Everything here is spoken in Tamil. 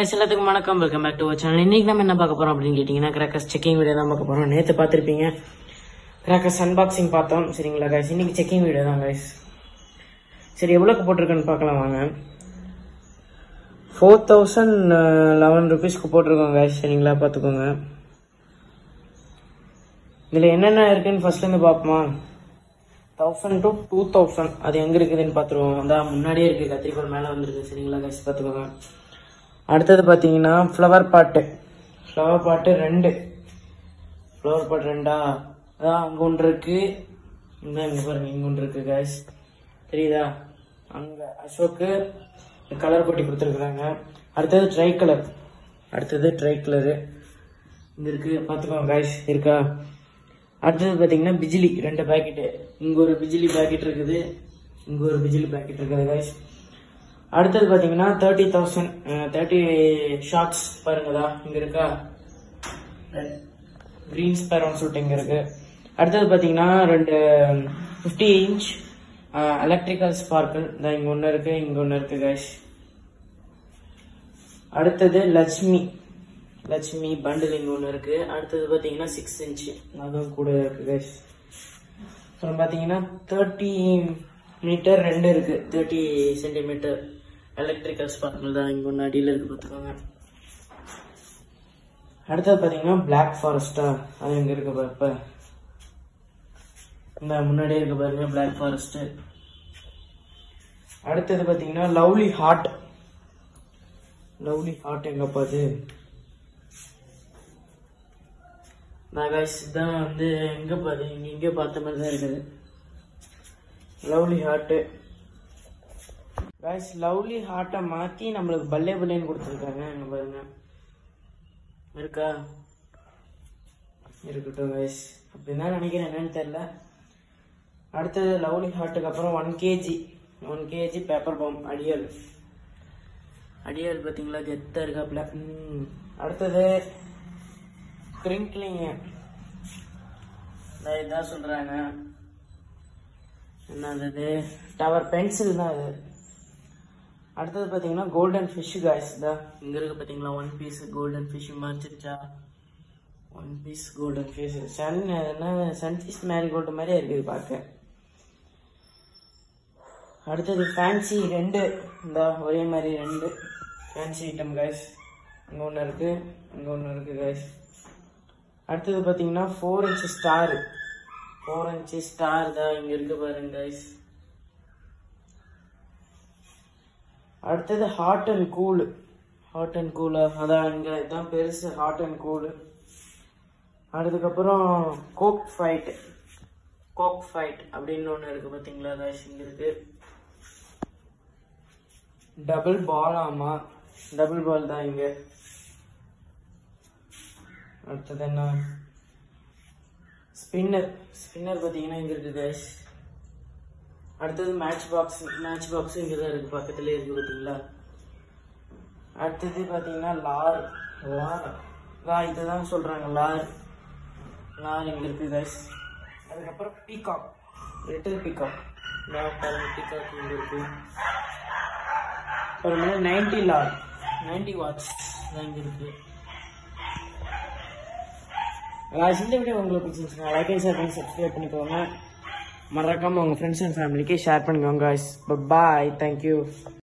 கைஸ் எல்லாத்துக்கும் வணக்கம் வெல்கம் பேக் டு சேனல் இன்னைக்கு நம்ம என்ன பார்க்க போறோம் அப்படின்னு கேட்டீங்கன்னா கிராக்கர்ஸ் செக்கிங் வீடியோ தான் பார்க்க போறோம் நேத்து பார்த்திருப்பீங்க கிராக்கர்ஸ் அன்பாக்சிங் பார்த்தோம் சரிங்களா கைஸ் இன்னைக்கு செக்கிங் வீடியோ தான் கைஸ் சரி எவ்வளோக்கு போட்டிருக்குன்னு பார்க்கலாம் வாங்க ஃபோர் தௌசண்ட் லெவன் ருபீஸ்க்கு போட்டிருக்கோம் கைஸ் சரிங்களா பார்த்துக்கோங்க இதில் என்னென்ன இருக்குன்னு ஃபர்ஸ்ட்லேருந்து பார்ப்போமா தௌசண்ட் டு டூ தௌசண்ட் அது எங்கே இருக்குதுன்னு பார்த்துருவோம் அதான் முன்னாடியே இருக்குது கத்திரிக்கோள் மேலே வந்திருக்கு சரிங்களா கைஸ் பார்த்துக்கோங்க அடுத்தது பார்த்தீங்கன்னா ஃப்ளவர் பாட்டு ஃப்ளவர் பாட்டு ரெண்டு ஃப்ளவர் பாட்டு ரெண்டா அதான் அங்கே ஒன்று இருக்கு இன்னும் இங்கே பாருங்க இங்கே ஒன்று இருக்கு கைஸ் தெரியுதா அங்கே அசோக்கு கலர் போட்டி கொடுத்துருக்குறாங்க அடுத்தது ட்ரை கலர் அடுத்தது ட்ரை கலரு இங்க இருக்கு பார்த்துக்கோங்க கைஸ் இருக்கா அடுத்தது பார்த்தீங்கன்னா பிஜிலி ரெண்டு பாக்கெட்டு இங்கே ஒரு பிஜிலி பாக்கெட் இருக்குது இங்கே ஒரு பிஜிலி பாக்கெட் இருக்குது கைஸ் அடுத்தது பார்த்தீங்கன்னா தேர்ட்டி தௌசண்ட் தேர்ட்டி ஷார்ட்ஸ் பாருங்கதா இங்கே இருக்கா க்ரீன் ஸ்பேரோன்னு சொல்லிட்டு இங்கே இருக்கு அடுத்தது பார்த்தீங்கன்னா ரெண்டு ஃபிஃப்டி இன்ச் எலக்ட்ரிக்கல் ஸ்பார்க்கிள் தான் இங்கே ஒன்று இருக்கு இங்கே ஒன்று இருக்கு கைஸ் அடுத்தது லட்சுமி லட்சுமி பண்டில் இங்கே ஒன்று இருக்கு அடுத்தது பார்த்தீங்கன்னா சிக்ஸ் இன்ச் அதுவும் கூட இருக்கு கைஸ் அப்புறம் பார்த்தீங்கன்னா தேர்ட்டி மீட்டர் ரெண்டு இருக்கு தேர்ட்டி சென்டிமீட்டர் எலக்ட்ரிக்கல் ஸ்பார்க்கிள் தான் இங்கே ஒன்று அடியில் இருக்கு பார்த்துக்கோங்க அடுத்தது பார்த்தீங்கன்னா பிளாக் ஃபாரஸ்டா அது எங்கே இருக்கு பாருப்ப இந்த முன்னாடியே இருக்கு பாருங்க பிளாக் ஃபாரஸ்ட் அடுத்தது பார்த்தீங்கன்னா லவ்லி ஹார்ட் லவ்லி ஹார்ட் எங்க பாது நான் guys இதான் வந்து எங்க பாது இங்க இங்கே பார்த்த மாதிரி தான் இருக்குது லவ்லி ஹார்ட் guys லவ்லி ஹார்ட்டை மாத்தி நம்மளுக்கு பல்லே பல்லேன்னு கொடுத்துருக்காங்க இங்க பாருங்க இருக்கா இருக்கட்டும் guys அப்படின்னு தான் நினைக்கிறேன் என்னன்னு தெரியல அடுத்தது லவ்லி ஹார்ட்டுக்கு அப்புறம் one KG one KG paper bomb அடியல் அடியால் பார்த்தீங்களா கெத்தா இருக்காப்ல ம். அடுத்தது கிரிங்க்லிங் இதான் சொல்றாங்க என்னது டவர் பென்சில் தான் அது அடுத்தது பார்த்தீங்கன்னா கோல்டன் ஃபிஷ் காய்ஸ் தான் இங்க இருக்கு பார்த்தீங்களா ஒன் பீஸ் கோல்டன் ஃபிஷ் மறைச்சிருச்சா one piece golden fish sun என்ன சன்ஃபிஷ் மேரி கோல்டு மாதிரியே இருக்குது பார்க்க அடுத்தது ஃபேன்சி ரெண்டு இந்த ஒரே மாதிரி ரெண்டு ஃபேன்சி ஐட்டம் கைஸ் இங்கே ஒன்று இருக்கு இங்கே ஒன்று இருக்கு கைஸ் அடுத்தது பார்த்தீங்கன்னா four inch star four inch star தான் இங்கே இருக்கு பாருங்க கைஸ் அடுத்தது hot and cool hot and கூலா அதான் இங்கே இதான் பெருசு ஹாட் அண்ட் கூலு அதுக்கப்புறம் கோக் ஃபைட் கோக் ஃபைட் அப்படின்னு ஒன்று இருக்கு பார்த்தீங்களா கைஸ் இங்கே இருக்கு டபுள் பால் ஆமா டபுள் பால் தான் இங்க அடுத்தது என்ன ஸ்பின்னர் ஸ்பின்னர் பார்த்தீங்கன்னா இங்க இருக்கு கைஸ் அடுத்தது மேட்ச் பாக்ஸ் மேட்ச் பாக்ஸ் இங்க தான் இருக்கு பக்கத்துல இருக்கு பார்த்தீங்களா அடுத்தது பார்த்தீங்கன்னா லார் லார் லா இதுதான் சொல்றாங்க லார் லார் இங்க இருக்கு கைஸ் அதுக்கப்புறம் பீகாக் லிட்டில் பீகாக் பீகாக் இங்க இருக்கு ஒரு மணி நைன்டி லாட் நைன்டி வாட்ஸ் தான் இங்கே இருக்கு இந்த வீடியோ உங்களுக்கு பிடிச்சிருந்துச்சுன்னா லைக் அண்ட் ஷேர் பண்ணி சப்ஸ்கிரைப் பண்ணிக்கோங்க மறக்காம உங்க ஃப்ரெண்ட்ஸ் அண்ட் ஃபேமிலிக்கு ஷேர் பண்ணிக்கோங்க பாய் தேங்க்யூ